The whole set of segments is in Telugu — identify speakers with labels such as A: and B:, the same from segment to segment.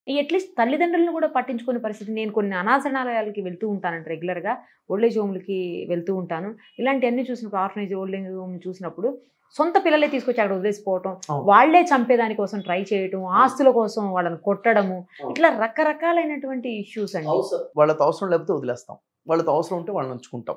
A: ఈ అట్లీస్ట్ తల్లిదండ్రులను కూడా పట్టించుకునే పరిస్థితి నేను కొన్ని అనాథనాలయాలకి వెళ్తూ ఉంటానండి రెగ్యులర్గా ఓల్డేజ్ హోమ్లకి వెళ్తూ ఉంటాను ఇలాంటివన్నీ చూసినప్పుడు ఆర్ఫనేజ్ ఓల్డేజ్ హోమ్ చూసినప్పుడు సొంత పిల్లలే తీసుకొచ్చి అక్కడ వదిలేసిపోవటం
B: అవును.
A: వాళ్లే చంపేదాని కోసం ట్రై చేయటం ఆస్తుల కోసం వాళ్ళని కొట్టడము
B: అవును.
A: ఇట్లా రకరకాలైనటువంటి ఇష్యూస్ అండి
B: వాళ్ళతో అవసరం లేకపోతే వదిలేస్తాం వాళ్ళతో అవసరం ఉంటే వాళ్ళని ఉంచుకుంటాం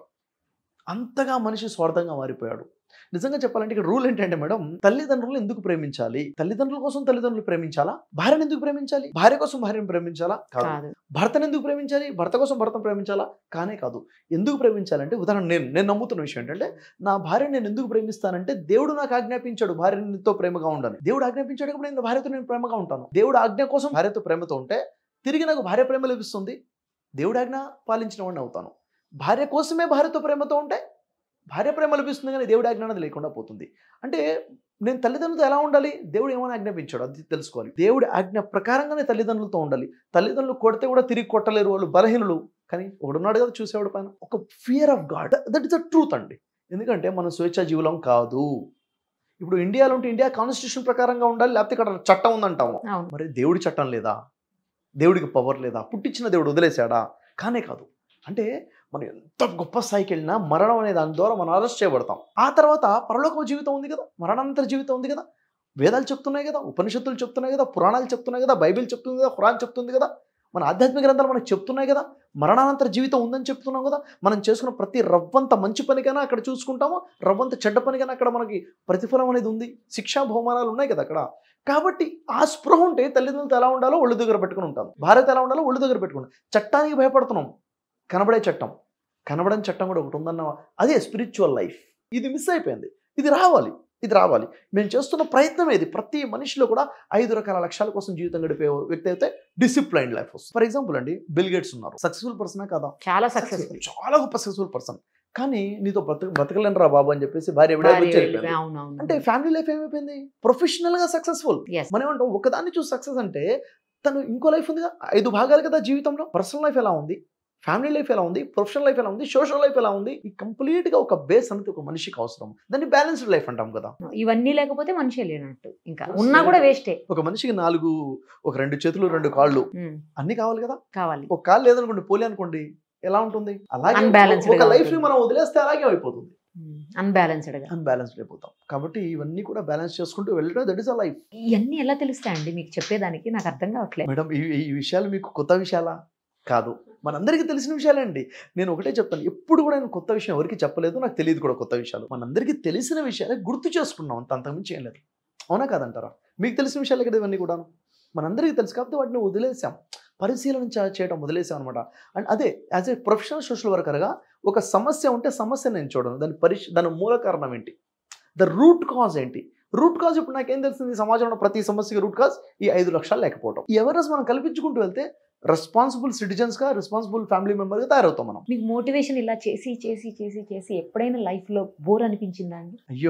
B: అంతగా మనిషి స్వార్థంగా మారిపోయాడు నిజంగా చెప్పాలంటే ఇక్కడ రూల్ ఏంటంటే మేడం తల్లిదండ్రులు ఎందుకు ప్రేమించాలి తల్లిదండ్రుల కోసం తల్లిదండ్రులు ప్రేమించాలా భార్యను ఎందుకు ప్రేమించాలి భార్య కోసం భార్యను ప్రేమించాలా కాదు
A: కాదు
B: భర్తను ఎందుకు ప్రేమించాలి భర్త కోసం భర్తను ప్రేమించాలా కానే కాదు ఎందుకు ప్రేమించాలంటే ఉదాహరణ నేను నేను నమ్ముతున్న విషయం ఏంటంటే నా భార్య నేను ఎందుకు ప్రేమిస్తానంటే దేవుడు నాకు ఆజ్ఞాపించాడు భార్యతో ప్రేమగా ఉండని దేవుడు ఆజ్ఞాపించాడు కాబట్టి నేను భార్యతో నేను ప్రేమగా ఉంటాను దేవుడు ఆజ్ఞ కోసం భార్యతో ప్రేమతో ఉంటే తిరిగి నాకు భార్య ప్రేమ లభిస్తుంది దేవుడు ఆజ్ఞ పాలించిన వాడిని అవుతాను భార్య కోసమే భార్యతో ప్రేమతో ఉంటే భార్య ప్రేమ లభిస్తుంది కానీ దేవుడి ఆజ్ఞ అనేది లేకుండా పోతుంది అంటే నేను తల్లిదండ్రులతో ఎలా ఉండాలి దేవుడు ఏమైనా ఆజ్ఞాపించాడు అది తెలుసుకోవాలి దేవుడి ఆజ్ఞ ప్రకారంగానే తల్లిదండ్రులతో ఉండాలి తల్లిదండ్రులు కొడితే కూడా తిరిగి కొట్టలేరు వాళ్ళు బలహీనులు కానీ ఒకడున్నాడు కదా చూసేవాడు పైన ఒక fear of God that is the truth అండి ఎందుకంటే మనం స్వేచ్ఛా జీవులం కాదు ఇప్పుడు ఇండియాలో ఉంటే ఇండియా కాన్స్టిట్యూషన్ ప్రకారంగా ఉండాలి లేకపోతే ఇక్కడ చట్టం ఉందంటాము
A: అవును
B: మరి దేవుడి చట్టం లేదా దేవుడికి పవర్ లేదా పుట్టించిన దేవుడు వదిలేశాడా కానే కాదు అంటే మనం ఎంత గొప్ప స్థాయికి వెళ్ళినా మరణం అనే దాని ద్వారా మనం అరెస్ట్ చేయబడతాం ఆ తర్వాత పరలోక జీవితం ఉంది కదా మరణానంతర జీవితం ఉంది కదా వేదాలు చెప్తున్నాయి కదా ఉపనిషత్తులు చెప్తున్నాయి కదా పురాణాలు చెప్తున్నాయి కదా బైబిల్ చెప్తుంది కదా ఖురాన్ చెప్తుంది కదా మన ఆధ్యాత్మిక గ్రంథాలు మనకు చెప్తున్నాయి కదా మరణానంతర జీవితం ఉందని చెప్తున్నాం కదా మనం చేసుకున్న ప్రతి రవ్వంత మంచి పనికైనా అక్కడ చూసుకుంటాము రవ్వంత చెడ్డ పనికైనా అక్కడ మనకి ప్రతిఫలం అనేది ఉంది శిక్షా బహుమానాలు ఉన్నాయి కదా అక్కడ కాబట్టి ఆ స్పృహ ఉంటే తల్లిదండ్రులతో ఎలా ఉండాలో ఒళ్ళు దగ్గర పెట్టుకుని ఉంటాం భార్యతో ఎలా ఉండాలో ఒళ్ళు దగ్గర పెట్టుకుని చట్టానికి భయపడుతున్నాం కనబడే చట్టం కనబడని చట్టం కూడా ఒకటి ఉందన్న అదే స్పిరిచువల్ లైఫ్ ఇది మిస్ అయిపోయింది ఇది రావాలి ఇది రావాలి మేము చేస్తున్న ప్రయత్నం ఏది ప్రతి మనిషిలో కూడా ఐదు రకాల లక్ష్యాల కోసం జీవితం గడిపే వ్యక్తి అయితే డిసిప్లైన్ లైఫ్ వస్తుంది ఫర్ ఎగ్జాంపుల్ అండి బిల్ గేట్స్ ఉన్నారు సక్సెస్ఫుల్ పర్సనే కదా
A: చాలా సక్సెస్ఫుల్
B: చాలా గొప్ప సక్సెస్ఫుల్ పర్సన్ కానీ నీతో బతక బతకలేను రా బాబు అని చెప్పేసి భార్య విడాకు వచ్చి వెళ్ళిపోయింది.
A: అవునవును
B: అంటే ఫ్యామిలీ లైఫ్ ఏమైపోయింది ప్రొఫెషనల్ గా సక్సెస్ఫుల్
A: ఎస్
B: మనం ఏమంటాం ఒకదాన్ని చూసి సక్సెస్ అంటే తను ఇంకో లైఫ్ ఉంది కదా ఐదు భాగాలు కదా జీవితంలో పర్సనల్ లైఫ్ ఎలా ఉంది ఫ్యామిలీ లైఫ్ ఎలా ఉంది ప్రొఫెషనల్ లైఫ్ ఎలా ఉంది సోషల్ లైఫ్ ఎలా ఉంది ఈ కంప్లీట్ గా ఒక బేస్ అనేది ఒక మనిషికి అవసరం దాన్ని బ్యాలెన్స్డ్ లైఫ్ అంటాం కదా
A: ఇవన్నీ లేకపోతే మనిషి లేనట్టు ఇంకా ఉన్నా కూడా వేస్టే
B: ఒక మనిషికి నాలుగు ఒక రెండు చేతులు రెండు కాళ్ళు
A: ఉమ్,
B: అన్ని కావాలి కదా
A: కావాలి
B: ఒక కాళ్ళు లేదనుకోండి పోలే అనుకోండి ఎలా ఉంటుంది అలాగే
A: Unbalanced
B: ఒక
A: గా
B: లైఫ్ ని
A: ఉంటుంది.
B: మనం వదిలేస్తే అలాగే అయిపోతుంది
A: అన్బ్యాలెన్స్డ్ గా
B: అన్బ్యాలెన్స్డ్ అయిపోతాం కాబట్టి ఇవన్నీ కూడా బ్యాలెన్స్ చేసుకుంటూ వెళ్ళడం దట్ ఇస్ అ లైఫ్
A: ఇవన్నీ ఎలా తెలుస్తాయండి మీకు చెప్పేదానికి నాకు అర్థం కావట్లేదు
B: మేడం ఈ ఈ విషయాలు మీకు కొత్త విషయాలా కాదు మనందరికీ తెలిసిన విషయాలే అండి నేను ఒకటే చెప్తాను ఎప్పుడు కూడా నేను కొత్త విషయం ఎవరికి చెప్పలేదు నాకు తెలియదు కూడా కొత్త విషయాలు మనందరికీ తెలిసిన విషయాలే గుర్తు చేసుకున్నాం అంత అంతకుమించి ఏం లేదు అవునా కాదంటారా మీకు తెలిసిన విషయాలే కదా ఇవన్నీ కూడాను మనందరికీ తెలుసు కాబట్టి వాటిని వదిలేసాం పరిశీలన చే- చేయడం వదిలేసాం అనమాట అండ్ అదే యాజ్ ఏ ప్రొఫెషనల్ సోషల్ వర్కర్గా ఒక సమస్య ఉంటే సమస్య నేను చూడను దాని పరిశ్ దాని మూల కారణం ఏంటి ద రూట్ కాజ్ ఏంటి రూట్ కాజ్ ఇప్పుడు నాకేం తెలిసింది ఈ సమాజంలో ప్రతి సమస్యకి రూట్ కాజ్ ఈ ఐదు లక్షలు లేకపోవడం ఈ అవేర్నెస్ మనం కల్పించుకుంటూ వెళ్తే రెస్పాన్సిబుల్ సిటిజన్స్గా రెస్పాన్సిబుల్ ఫ్యామిలీ మెంబర్గా తయారవుతాం మనం
A: మీకు మోటివేషన్ ఇలా చేసి చేసి చేసి చేసి ఎప్పుడైనా లైఫ్ లో బోర్ అనిపించిందా అండి
B: అయ్యో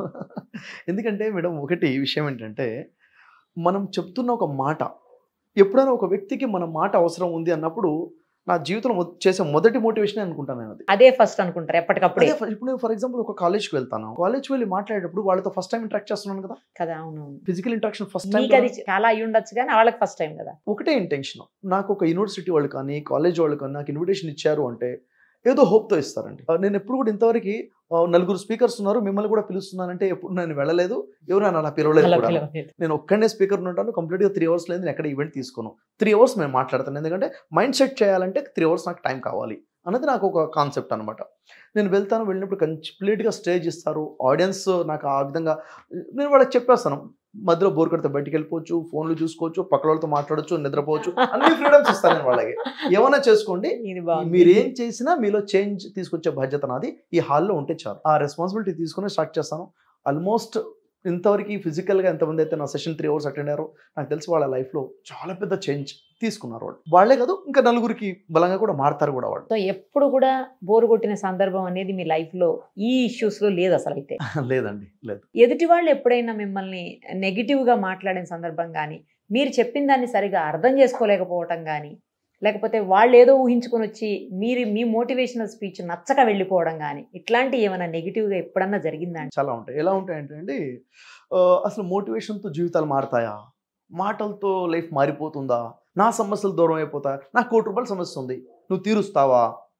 B: ఎందుకంటే మేడం ఒకటి విషయం ఏంటంటే మనం చెప్తున్న ఒక మాట ఎప్పుడైనా ఒక వ్యక్తికి మన మాట అవసరం ఉంది అన్నప్పుడు నా జీవితంలో మొ- చేసే మొదటి మోటివేషన్ అనుకుంటాను నేను అది
A: అదే ఫస్ట్ అనుకుంటారు ఎప్పటికప్పుడే
B: అదే ఫ- ఇప్పుడు నేను ఫర్ ఎగ్జాంపుల్ ఒక కాలేజ్కి వెళ్తాను కాలేజ్కి వెళ్ళి మాట్లాడేటప్పుడు వాళ్ళతో ఫస్ట్ టైం ఇంటరాక్ట్ చేస్తున్నాను కదా
A: కదా అవునవును
B: ఫిజికల్ ఇంటరాక్షన్ ఫస్ట్
A: మీకు అది
B: టైం
A: చాలా అయ్యి ఉండొచ్చు కానీ వాళ్ళకి ఫస్ట్ టైం కదా
B: ఒకటే ఇంటెన్షన్ నాకు ఒక యూనివర్సిటీ వాళ్ళు కానీ కాలేజ్ వాళ్ళు కానీ నాకు ఇన్విటేషన్ ఇచ్చారు అంటే ఏదో హోప్తో ఇస్తారండి ఆ, నేను ఎప్పుడు కూడా ఇంతవరకు ఆ, నలుగురు స్పీకర్స్ ఉన్నారు మిమ్మల్ని కూడా పిలుస్తున్నానంటే ఎప్పుడు నేను వెళ్ళలేదు ఎవరు నన్ను అలా పిలవలేదు
A: అలా
B: కూడా
A: పిలవలేదు.
B: నేను ఒక్కనే స్పీకర్ ఉంటాను కంప్లీట్గా త్రీ అవర్స్ లేదు నేను ఎక్కడ ఈవెంట్ తీసుకోను త్రీ అవర్స్ నేను మాట్లాడతాను ఎందుకంటే మైండ్ సెట్ చేయాలంటే త్రీ అవర్స్ నాకు టైం కావాలి అన్నది నాకు ఒక కాన్సెప్ట్ అనమాట నేను వెళ్తాను వెళ్ళినప్పుడు కంప్లీట్గా స్టేజ్ ఇస్తారు ఆడియన్స్ నాకు ఆ విధంగా నేను వాళ్ళకి చెప్పేస్తాను మధ్యలో బోర్ కడితే బయటికి వెళ్ళిపోవచ్చు ఫోన్లు చూసుకోవచ్చు పక్కల వాళ్ళతో మాట్లాడచ్చు నిద్రపోవచ్చు అన్ని ఫ్రీడమ్స్ ఇస్తాను నేను వాళ్ళకి ఏమైనా చేసుకోండి
A: ఇది బాగుంది.
B: మీరేం చేసినా మీలో చేంజ్ తీసుకొచ్చే బాధ్యత నాది ఈ హాల్లో ఉంటే చాలు ఆ రెస్పాన్సిబిలిటీ తీసుకుని స్టార్ట్ చేస్తాను ఆల్మోస్ట్ ఇంతవరకు ఫిజికల్గా ఎంతమంది అయితే నా సెషన్ త్రీ అవర్స్ అటెండ్ అయ్యారో నాకు తెలిసి వాళ్ళ లైఫ్లో చాలా పెద్ద చేంజ్ తీసుకున్నారు వాళ్ళు వాళ్ళే కాదు ఇంకా నలుగురికి బలంగా కూడా మారుతారు కూడా వాళ్ళు
A: సో ఎప్పుడు కూడా బోర్ కొట్టిన సందర్భం అనేది మీ లైఫ్ లో ఈ ఇష్యూస్ లో లేదు అసలు అయితే
B: లేదండి లేదు
A: ఎదుటి వాళ్ళు ఎప్పుడైనా మిమ్మల్ని నెగిటివ్ గా మాట్లాడిన సందర్భం కానీ మీరు చెప్పిన దాన్ని సరిగా అర్థం చేసుకోలేకపోవటం కానీ లేకపోతే వాళ్ళు ఏదో ఊహించుకొని వచ్చి మీరు మీ మోటివేషనల్ స్పీచ్ నచ్చక వెళ్ళిపోవడం కానీ ఇట్లాంటి ఏమైనా నెగిటివ్ గా ఎప్పుడన్నా జరిగిందా అండి
B: చాలా ఉంటాయి ఎలా ఉంటాయంటే అండి ఆ, అసలు మోటివేషన్తో జీవితాలు మారుతాయా మాటలతో లైఫ్ మారిపోతుందా నా సమస్యలు దూరం అయిపోతా నాకు కోటి రూపాయల సమస్య ఉంది నువ్వు తీరుస్తావా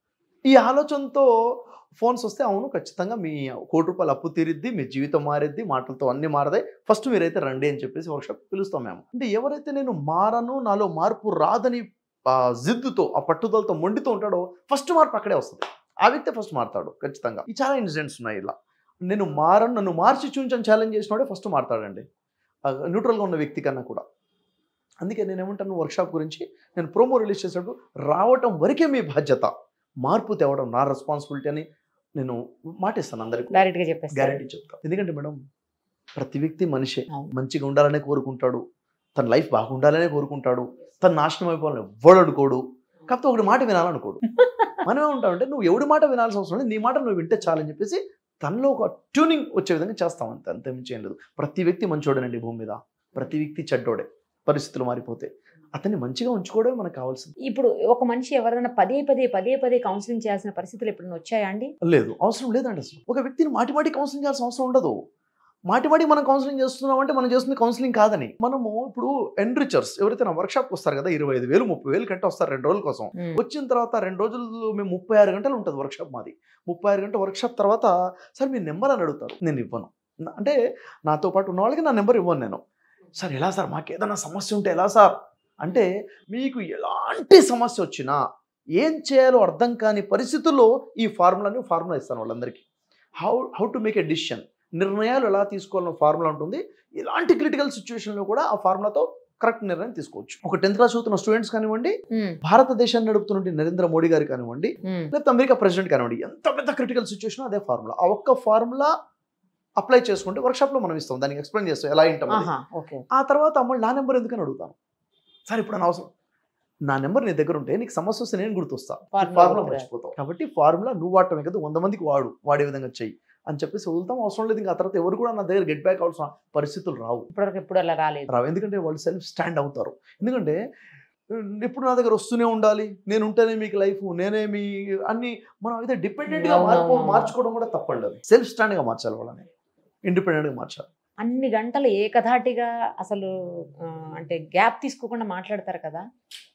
B: ఈ ఆలోచనతో ఫోన్స్ వస్తే అవును ఖచ్చితంగా మీ కోటి రూపాయలు అప్పు తీరిద్ది మీ జీవితం మారిద్ది మాటలతో అన్ని మారదాయి ఫస్ట్ మీరైతే రండి అని చెప్పేసి వర్క్షాప్ పిలుస్తాం మేము అంటే ఎవరైతే నేను మారను నాలో మార్పు రాదని ఆ జిద్దుతో ఆ పట్టుదలతో మొండితో ఉంటాడో ఫస్ట్ మార్పు అక్కడే వస్తుంది ఆ వ్యక్తి ఫస్ట్ మారుతాడు ఖచ్చితంగా ఈ చాలా ఇన్సిడెంట్స్ ఉన్నాయి ఇలా నేను మారను నన్ను మార్చి చూంచని ఛాలెంజ్ చేసినోడే ఫస్ట్ మారుతాడండి ఆ న్యూట్రల్గా ఉన్న వ్యక్తి కన్నా కూడా అందుకే నేను ఏమంటాను వర్క్షాప్ గురించి నేను ప్రోమో రిలీజ్ చేసినప్పుడు రావటం వరకే మీ బాధ్యత మార్పు తేవడం నా రెస్పాన్సిబిలిటీ అని నేను మాటిస్తాను అందరికీ
A: డైరెక్ట్ గా చెప్పేసి
B: గ్యారంటీ చెప్తాను ఎందుకంటే మేడం ప్రతి వ్యక్తి మనిషే
A: అవును.
B: మంచిగా ఉండాలనే కోరుకుంటాడు తన లైఫ్ బాగుండాలనే కోరుకుంటాడు తన నాశనం అయిపోవాలని ఎవ్వడు అనుకోడు కాకపోతే ఒకటి మాట వినాలనుకోడు మనం ఏమంటామంటే నువ్వు ఎవడి మాట వినాల్సిన అవసరం లేదు నీ మాట నువ్వు వింటే చాలని చెప్పేసి తనలో ఒక ట్యూనింగ్ వచ్చే విధంగా చేస్తాం అంతే అంతే మించి ఏం లేదు ప్రతి వ్యక్తి మంచోడేనండి భూమి మీద ప్రతి వ్యక్తి చెడ్డోడే పరిస్థితులు మారిపోతే అతన్ని మంచిగా ఉంచుకోవడమే మనకు కావాల్సింది
A: ఇప్పుడు ఒక మనిషి ఎవరైనా పదే పదే పదే పదే కౌన్సిలింగ్ చేయాల్సిన పరిస్థితులు ఎప్పుడైనా వచ్చాయా అండి
B: లేదు అవసరం లేదండి అసలు ఒక వ్యక్తిని మాటి మాటి కౌన్సిలింగ్ చేయాల్సిన అవసరం ఉండదు మాటి మాటి మనం కౌన్సిలింగ్ చేస్తున్నాం అంటే మనం చేస్తుంది కౌన్సిలింగ్ కాదని మనము ఇప్పుడు ఎన్రిచర్స్ ఎవరైతే నా వర్క్షాప్కి వస్తారు కదా ఇరవై ఐదు వేలు ముప్పై వేలు కట్టి వస్తారు రెండు రోజుల కోసం
A: ఉమ్.
B: వచ్చిన తర్వాత రెండు రోజులు మేము ముప్పై ఆరు గంటలు ఉంటుంది వర్క్షాప్ మాది ముప్పై ఆరు గంటల వర్క్షాప్ తర్వాత సార్ మీ నెంబర్ అని అడుగుతారు నేను ఇవ్వను నా- అంటే నాతో పాటు ఉన్న వాళ్ళకి నా నెంబర్ ఇవ్వను నేను సార్ ఎలా సార్ మాకు ఏదైనా సమస్య ఉంటే ఎలా సార్ అంటే మీకు ఎలాంటి సమస్య వచ్చినా ఏం చేయాలో అర్థం కాని పరిస్థితుల్లో ఈ ఫార్ములాని ఫార్ములా ఇస్తాను వాళ్ళందరికీ how how to make a decision నిర్ణయాలు ఎలా తీసుకోవాలన్న ఫార్ములా ఉంటుంది ఇలాంటి క్రిటికల్ సిచ్యువేషన్లో కూడా ఆ ఫార్ములాతో కరెక్ట్ నిర్ణయం తీసుకోవచ్చు ఒక టెన్త్ క్లాస్ చదువుతున్న స్టూడెంట్స్ కానివ్వండి
A: ఉమ్,
B: భారతదేశాన్ని నడుపుతున్న నరేంద్ర మోడీ గారు కానివ్వండి
A: ఉమ్.
B: లేకపోతే అమెరికా ప్రెసిడెంట్ కానివ్వండి ఎంత పెద్ద క్రిటికల్ సిచ్యువేషన్ అదే ఫార్ములా ఆ ఒక్క ఫార్ములా అప్లై చేసుకుంటే వర్క్షాప్లో మనం ఇస్తాం దానికి ఎక్స్ప్లెయిన్ చేస్తాం ఎలా వింటాం అది.
A: ఆహా, ఓకే
B: ఆ తర్వాత అమ్మ నా నెంబర్ ఎందుకని అడుగుతాను సార్ ఇప్పుడు నా అవసరం నా నెంబర్ నీ దగ్గర ఉంటే నీకు సమస్య వస్తే నేను గుర్తొస్తా
A: Formula
B: ఫార్ములా
A: గుర్తురా.
B: మర్చిపోతావు కాబట్టి ఫార్ములా నువ్వు వాడటమే కదా వంద మందికి వాడు వాడే విధంగా చెయ్యి అని చెప్పేసి వదులుతాం అవసరం లేదు ఇంకా ఆ తర్వాత ఎవరు కూడా నా దగ్గర గెట్ బ్యాక్ అవసరం పరిస్థితులు రావు
A: ఇప్పటివరకు ఎప్పుడు అలా రాలేదు
B: రావు ఎందుకంటే వాళ్ళు సెల్ఫ్ స్టాండ్ అవుతారు ఎందుకంటే ఉమ్, ఎప్పుడు నా దగ్గర వస్తూనే ఉండాలి నేను ఉంటేనే మీకు లైఫ్ నేనే మీ అన్ని మనం అయితే డిపెండెంట్ గా మార్పు
A: అవునవును.
B: మార్చుకోవడం కూడా తప్పండి అది సెల్ఫ్ స్టాండ్ గా మార్చాలి వాళ్ళని ఇండిపెండెంట్ గా మార్చాలి
A: అన్ని గంటలు ఏకధాటిగా అసలు ఆ, అంటే గ్యాప్ తీసుకోకుండా మాట్లాడతారు కదా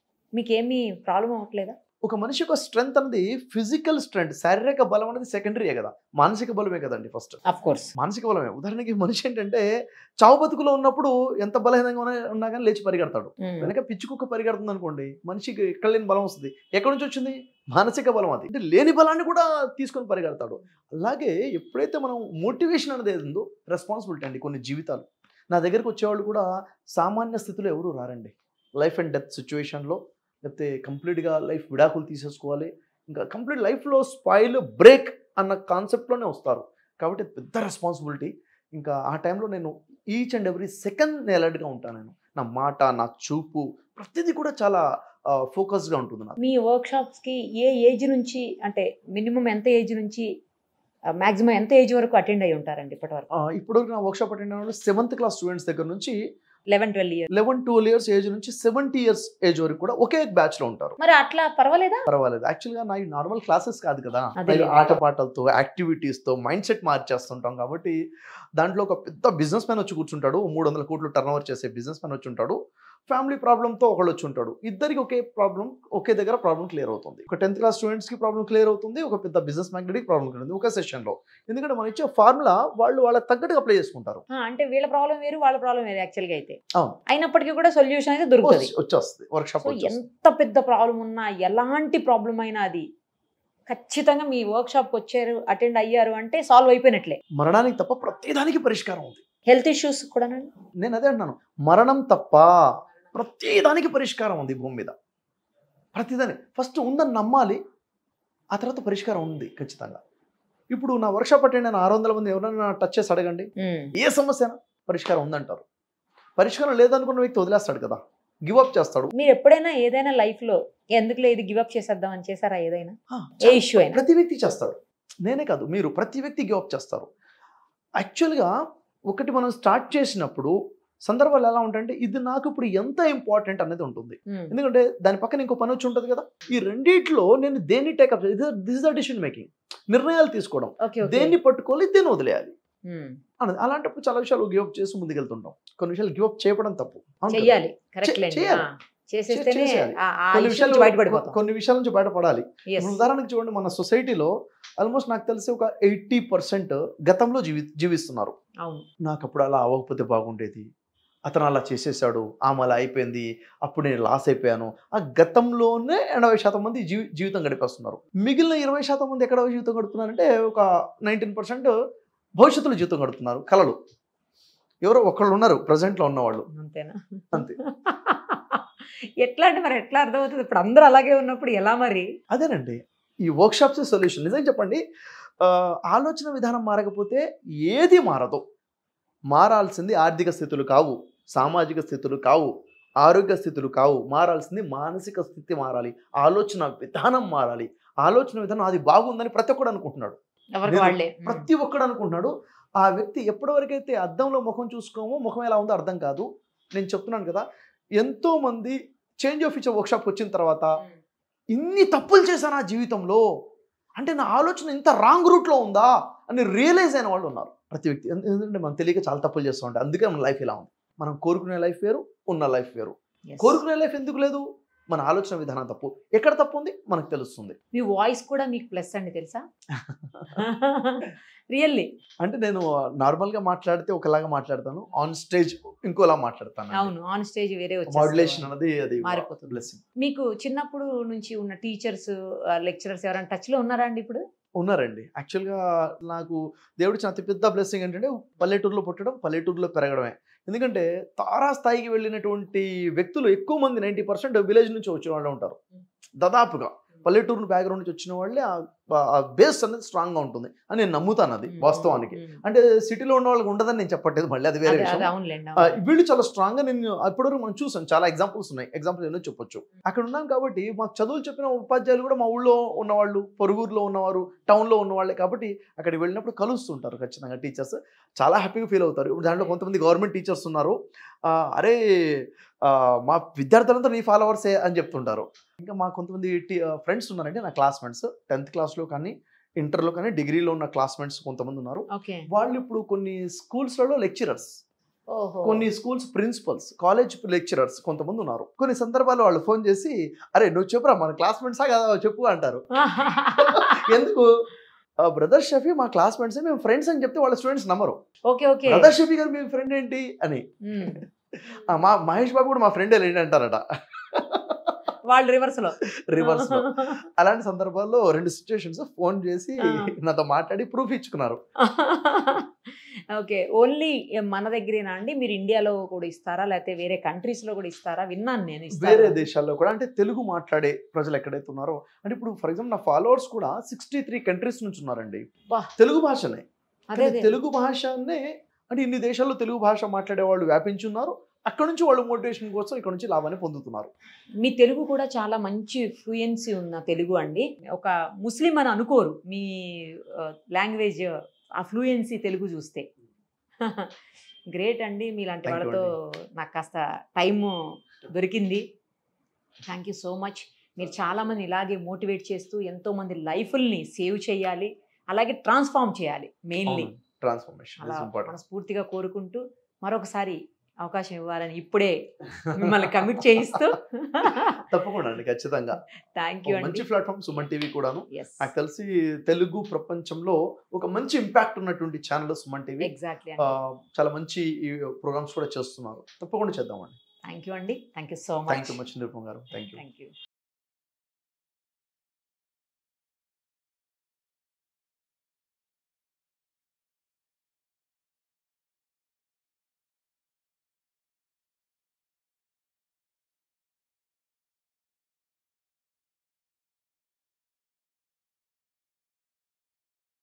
A: మీకేమీ ప్రాబ్లం అవ్వట్లేదా
B: ఒక మనిషి యొక్క స్ట్రెంగ్త్ అనేది ఫిజికల్ స్ట్రెంగ్త్ శారీరక బలం అనేది సెకండరీయే కదా మానసిక బలమే కదండి ఫస్ట్
A: అఫ్ కోర్స్
B: మానసిక బలమే ఉదాహరణకి మనిషి ఏంటంటే చావు బతుకులో ఉన్నప్పుడు ఎంత బలహీనంగా ఉన్నా- ఉన్నా కానీ లేచి పరిగెడతాడు వెనక పిచ్చి కుక్క పరిగెడుతుంది అనుకోండి మనిషికి ఎక్కడ లేని బలం వస్తుంది ఎక్కడి నుంచి వచ్చింది మానసిక బలం అది అంటే లేని బలాన్ని కూడా తీసుకొని పరిగెడతాడు అలాగే ఎప్పుడైతే మనం మోటివేషన్ అనేది ఏది ఉందో రెస్పాన్సిబిలిటీ అండి కొన్ని జీవితాలు నా దగ్గరికి వచ్చేవాళ్ళు కూడా సామాన్య స్థితిలో ఎవరు రారండి లైఫ్ అండ్ డెత్ సిచ్యువేషన్లో లేకపోతే కంప్లీట్గా లైఫ్ విడాకులు తీసేసుకోవాలి ఇంకా కంప్లీట్ లైఫ్లో స్పాయిల్ బ్రేక్ అన్న కాన్సెప్ట్లోనే వస్తారు కాబట్టి పెద్ద రెస్పాన్సిబిలిటీ ఇంకా ఆ టైంలో నేను ఈచ్ అండ్ ఎవ్రీ సెకండ్ నేను అలర్ట్గా ఉంటాను నేను నా మాట నా చూపు ప్రతిదీ కూడా చాలా ఫోకస్గా ఉంటుంది నాకు
A: మీ వర్క్షాప్స్ కి ఏ ఏజ్ నుంచి అంటే మినిమం ఎంత ఏజ్ నుంచి మాక్సిమం ఎంత ఏజ్ వరకు అటెండ్ అయి ఉంటారండి ఇప్పటి వరకు
B: ఆ, ఇప్పుడు నా వర్క్షాప్ అటెండ్ అయిన వాళ్ళు సెవెంత్ క్లాస్ స్టూడెంట్స్ దగ్గర నుంచి
A: eleven twelve years
B: eleven twelve years age నుంచి సెవెంటీ ఇయర్స్ ఏజ్ వరకు కూడా ఒకే బ్యాచ్లో ఉంటారు
A: మరి అట్లా పర్వాలేదా
B: పర్వాలేదు యాక్చువల్గా నా నార్మల్ క్లాసెస్ కాదు కదా
A: అదే.
B: పైగా ఆటపాటలతో యాక్టివిటీస్తో మైండ్ సెట్ మార్చేస్తుంటాం కాబట్టి దాంట్లో ఒక పెద్ద బిజినెస్ మ్యాన్ వచ్చి కూర్చుంటాడు మూడు వందల కోట్లు టర్న్ ఓవర్ చేసే బిజినెస్ మ్యాన్ వచ్చి ఉంటాడు ఫ్యామిలీ ప్రాబ్లంతో ఒకళ్ళు వచ్చి ఉంటాడు ఇద్దరికి ఒకే ప్రాబ్లం ఒకే దగ్గర ప్రాబ్లం క్లియర్ అవుతుంది ఒక టెన్త్ క్లాస్ స్టూడెంట్స్కి ప్రాబ్లం క్లియర్ అవుతుంది ఒక పెద్ద బిజినెస్ మ్యాగ్నెట్కి ప్రాబ్లం క్లియర్ అవుతుంది ఒక సెషన్లో ఎందుకంటే మనం ఇచ్చే ఫార్ములా వాళ్ళు వాళ్ళకి తగ్గట్టుగా అప్లై చేసుకుంటారు
A: ఆ, అంటే వీళ్ళ ప్రాబ్లం వేరు వాళ్ళ ప్రాబ్లం వేరు యాక్చువల్గా అయితే
B: అవును.
A: అయినప్పటికీ కూడా సొల్యూషన్ అయితే దొరుకుతుంది
B: వచ్చి- వచ్చేస్తుంది వర్క్షాప్
A: సో
B: వచ్చేస్తుంది
A: ఎంత పెద్ద ప్రాబ్లం ఉన్నా ఎలాంటి ప్రాబ్లం అయినా అది ఖచ్చితంగా మీ వర్క్షాప్కి వచ్చారు అటెండ్ అయ్యారు అంటే సాల్వ్ అయిపోయినట్లే
B: మరణానికి తప్ప ప్రతిదానికి పరిష్కారం ఉంది
A: హెల్త్ ఇష్యూస్ కూడానండి
B: నేను అదే అంటున్నాను మరణం తప్ప ప్రతిదానికి పరిష్కారం ఉంది ఈ భూమి మీద ప్రతిదాని ఫస్ట్ ఉందని నమ్మాలి ఆ తర్వాత పరిష్కారం ఉంది ఖచ్చితంగా ఇప్పుడు నా వర్క్షాప్ అటెండ్ అయిన ఆరు వందల మంది ఎవరైనా టచ్ చేసి అడగండి
A: ఉమ్.
B: ఏ సమస్య అయినా పరిష్కారం ఉందంటారు పరిష్కారం లేదనుకున్న వ్యక్తి వదిలేస్తాడు కదా గివ్ అప్ చేస్తాడు
A: మీరు ఎప్పుడైనా ఏదైనా లైఫ్ లో ఎందుకులే ఇది గివ్ అప్ చేసేద్దాం అని చేశారా ఏదైనా
B: ఆ,
A: ఏ ఇష్యూ అయినా
B: ప్రతి వ్యక్తి చేస్తాడు నేనే కాదు మీరు ప్రతి వ్యక్తి గివ్ అప్ చేస్తారు యాక్చువల్గా ఒకటి మనం స్టార్ట్ చేసినప్పుడు సందర్భాలు ఎలా ఉంటాయంటే ఇది నాకు ఇప్పుడు ఎంత ఇంపార్టెంట్ అనేది ఉంటుంది
A: ఉమ్.
B: ఎందుకంటే దాని పక్కన ఇంకో పని వచ్చి ఉంటుంది కదా ఈ రెండిట్లో నేను దేన్ని take up this the decision making నిర్ణయాలు తీసుకోవడం
A: ఓకే ఓకే
B: దేన్ని పట్టుకోవాలి దేన్ని వదిలేయాలి
A: ఉమ్.
B: అన్నది అలాంటప్పుడు చాలా విషయాలు గివ్ అప్ చేసి ముందుకెళ్తుంటాం కొన్ని విషయాలు గివ్ అప్ చేయడం తప్పు అవును కదా?
A: చెయ్యాలి కరెక్ట్
B: చెయ్యాలి.
A: చేసేస్తేనే
B: చేసేయాలి.
A: ఆ- ఆ
B: కొన్ని
A: issue
B: విషయాలు
A: నుంచి బయటపడిపోతాం
B: కొన్ని విషయాల నుంచి బయటపడాలి
A: Yes.
B: ఇప్పుడు ఉదాహరణకు చూడండి మన సొసైటీలో ఆల్మోస్ట్ నాకు తెలిసి ఒక ఎయిటీ పర్సెంట్ గతంలో జీవి జీవిస్తున్నారు
A: అవును
B: నాకు అప్పుడు అలా అవ్వకపోతే బాగుండేది అతను అలా చేసేసాడు ఆమె అలా అయిపోయింది అప్పుడు నేను లాస్ అయిపోయాను ఆ గతంలోనే ఎనభై శాతం మంది జీవి జీవితం గడిపేస్తున్నారు మిగిలిన ఇరవై శాతం మంది ఎక్కడ జీవితం గడుపుతున్నారంటే ఒక నైన్టీన్ పర్సెంట్ భవిష్యత్తులో జీవితం గడుపుతున్నారు కళలు ఎవరో ఒకళ్ళు ఉన్నారు ప్రజెంట్లో ఉన్నవాళ్ళు
A: అంతేనా
B: అంతే.
A: ఎట్లా అంటే మరి ఎట్లా అర్థమవుతుంది ఇప్పుడు అందరూ అలాగే ఉన్నప్పుడు ఎలా మరి
B: అదేనండి ఈ వర్క్షాప్స్ సొల్యూషన్ నిజం చెప్పండి ఆ, ఆలోచన విధానం మారకపోతే ఏది మారదు మారాల్సింది ఆర్థిక స్థితులు కావు సామాజిక స్థితులు కావు ఆరోగ్య స్థితులు కావు మారాల్సింది మానసిక స్థితి మారాలి ఆలోచన విధానం మారాలి ఆలోచన విధానం అది బాగుందని ప్రతి ఒక్కడు అనుకుంటున్నాడు
A: ఎవరికి
B: నేను
A: వాళ్ళే
B: ప్రతి ఒక్కడు అనుకుంటున్నాడు ఆ వ్యక్తి ఎప్పటి వరకైతే అద్దంలో ముఖం చూసుకోమో ముఖం ఎలా ఉందో అర్థం కాదు నేను చెప్తున్నాను కదా ఎంతో మంది చేంజ్ ఆఫ్ ఫ్యూచర్ వర్క్షాప్కి వచ్చిన తర్వాత ఇన్ని తప్పులు చేశాను నా జీవితంలో అంటే నా ఆలోచన ఇంత రాంగ్ రూట్లో ఉందా అని రియలైజ్ అయిన వాళ్ళు ఉన్నారు ప్రతి వ్యక్తి ఎందు- ఎందుకంటే మనం తెలియక చాలా తప్పులు చేస్తూ ఉంటాం అందుకే మన లైఫ్ ఇలా ఉంది మనం కోరుకునే లైఫ్ వేరు ఉన్న లైఫ్ వేరు
A: Yes.
B: కోరుకునే లైఫ్ ఎందుకు లేదు మన ఆలోచన విధానం తప్పు ఎక్కడ తప్పు ఉంది మనకు తెలుస్తుంది
A: మీ వాయిస్ కూడా మీకు ప్లస్ అండి తెలుసా రియల్లీ
B: అంటే నేను నార్మల్గా మాట్లాడితే ఒకలాగా మాట్లాడతాను ఆన్ స్టేజ్ ఇంకోలా మాట్లాడతాను
A: అవును ఆన్ స్టేజ్ వేరే
B: మాడ్యులేషన్
A: వచ్చేస్తుంది.
B: అనేది అది
A: మారిపోతుంది.
B: బ్లెస్సింగ్
A: మీకు చిన్నప్పుడు నుంచి ఉన్న టీచర్స్ లెక్చరర్స్ ఎవరైనా టచ్ లో ఉన్నారా అండి ఇప్పుడు
B: ఉన్నారండి యాక్చువల్గా నాకు దేవుడు చాలా అతిపెద్ద బ్లెస్సింగ్ ఏంటంటే పల్లెటూరులో పుట్టడం పల్లెటూరులో పెరగడమే ఎందుకంటే తారా స్థాయికి వెళ్ళినటువంటి వ్యక్తులు ఎక్కువ మంది నైంటీ పర్సెంట్ విలేజ్ నుంచి వచ్చిన వాళ్ళు ఉంటారు దాదాపుగా పల్లెటూరు బ్యాక్గ్రౌండ్ నుంచి వచ్చిన వాళ్ళే ఆ బేస్ అనేది స్ట్రాంగ్గా ఉంటుంది అని నేను నమ్ముతాను అది వాస్తవానికి
A: ఉమ్.
B: అంటే సిటీలో ఉన్న వాళ్ళకి ఉండదని నేను చెప్పట్లేదు మళ్ళీ అది వేరే
A: అదే- అదే
B: విషయం
A: అవునులేండి
B: ఆ,
A: అవును.
B: వీళ్ళు చాలా స్ట్రాంగ్ గా నేను ఇప్పటివరకు మనం చూసాం చాలా ఎగ్జాంపుల్స్ ఉన్నాయి ఎగ్జాంపుల్ ఎన్నో చెప్పొచ్చు అక్కడ ఉన్నాం కాబట్టి మాకు చదువులు చెప్పిన ఉపాధ్యాయులు కూడా మా ఊళ్ళో ఉన్నవాళ్ళు పొరుగురులో ఉన్నవారు టౌన్లో ఉన్నవాళ్ళే కాబట్టి అక్కడికి వెళ్ళినప్పుడు కలుస్తుంటారు ఖచ్చితంగా టీచర్స్ చాలా హ్యాపీగా ఫీల్ అవుతారు ఇప్పుడు దాంట్లో కొంతమంది గవర్నమెంట్ టీచర్స్ ఉన్నారు ఆ, అరే ఆ, మా విద్యార్థులంతా నీ ఫాలోవర్సే అని చెప్తుంటారు ఇంకా మా కొంతమంది ఫ్రెండ్స్ ఉన్నారంటే నా క్లాస్మేట్స్ టెన్త్ క్లాస్లో కానీ ఇంటర్లో కానీ డిగ్రీలో ఉన్న క్లాస్మేట్స్ కొంతమంది ఉన్నారు
A: ఓకే
B: వాళ్ళు ఇప్పుడు కొన్ని స్కూల్స్లలో లెక్చరర్స్
A: ఓహో
B: కొన్ని స్కూల్స్ ప్రిన్సిపల్స్ కాలేజ్ లెక్చరర్స్ కొంతమంది ఉన్నారు కొన్ని సందర్భాల్లో వాళ్ళు ఫోన్ చేసి అరే నువ్వు చెప్పురా మన క్లాస్మేట్సా కదా చెప్పు అంటారు ఎందుకు బ్రదర్ షఫీ మా క్లాస్మేట్స్ మేము ఫ్రెండ్స్ అని చెప్తే వాళ్ళ స్టూడెంట్స్ నమ్మరు
A: ఓకే ఓకే
B: బ్రదర్ షఫీ గారు మీ ఫ్రెండ్ ఏంటి అని
A: ఉమ్.
B: ఆ, మా మహేష్ బాబు కూడా మా ఫ్రెండ్ ఏంటి అంటారట
A: వాళ్ళు రివర్స్ లో
B: రివర్స్ లో అలాంటి సందర్భాల్లో రెండు సిచ్యువేషన్స్ ఫోన్ చేసి
A: ఆ.
B: నాతో మాట్లాడి ప్రూఫ్ ఇచ్చుకున్నారు
A: ఓకే ఓన్లీ మన దగ్గరేనా అండి మీరు ఇండియాలో కూడా ఇస్తారా లేకపోతే వేరే కంట్రీస్ లో కూడా ఇస్తారా విన్నాను నేను ఇస్తారా?
B: వేరే దేశాల్లో కూడా అంటే తెలుగు మాట్లాడే ప్రజలు ఎక్కడైతే ఉన్నారో అంటే ఇప్పుడు ఫర్ ఎగ్జాంపుల్ నా ఫాలోవర్స్ కూడా సిక్స్టీ త్రీ కంట్రీస్ నుంచి ఉన్నారండి
A: బా.
B: తెలుగు భాషనే
A: అదే
B: కానీ
A: అదే
B: తెలుగు భాషనే అంటే ఇన్ని దేశాల్లో తెలుగు భాష మాట్లాడే వాళ్ళు వ్యాపించున్నారు అక్కడ నుంచి వాళ్ళు మోటివేషన్ కోసం ఇక్కడ నుంచి లాభాన్ని పొందుతున్నారు
A: మీ తెలుగు కూడా చాలా మంచి ఫ్లూయెన్సీ ఉన్న తెలుగు అండి ఒక ముస్లిం అని అనుకోరు మీ లాంగ్వేజ్ ఆ ఫ్లూయెన్సీ తెలుగు చూస్తే గ్రేట్ అండి మీలాంటి
B: Thank you
A: వాళ్ళతో నాకు కాస్త టైము దొరికింది థ్యాంక్ యూ సో మచ్ మీరు చాలామంది ఇలాగే మోటివేట్ చేస్తూ ఎంతోమంది లైఫ్ని సేవ్ చేయాలి అలాగే ట్రాన్స్ఫార్మ్ చేయాలి మెయిన్లీ
B: ట్రాన్స్ఫర్మేషన్
A: అలా
B: ఇంపార్టెంట్
A: మనస్ఫూర్తిగా కోరుకుంటూ మరొకసారి అవకాశం ఇవ్వాలని ఇప్పుడే మిమ్మల్ని కమిట్ చేయిస్తూ
B: తప్పకుండా అండి ఖచ్చితంగా
A: థ్యాంక్ యూ
B: ఒక
A: అండి
B: మంచి ప్లాట్ఫామ్ సుమన్ టీవీ కూడాను
A: ఎస్
B: నాకు తెలిసి తెలుగు ప్రపంచంలో ఒక మంచి ఇంపాక్ట్ ఉన్నటువంటి ఛానల్ సుమన్ టీవీ
A: ఎగ్జాక్ట్లీ
B: ఆ, చాలా మంచి ప్రోగ్రామ్స్ కూడా చేస్తున్నారు తప్పకుండా చేద్దామండి
A: థ్యాంక్ యూ అండి thank you so
B: thank
A: much
B: you much Nirupam garu thank you
A: thank you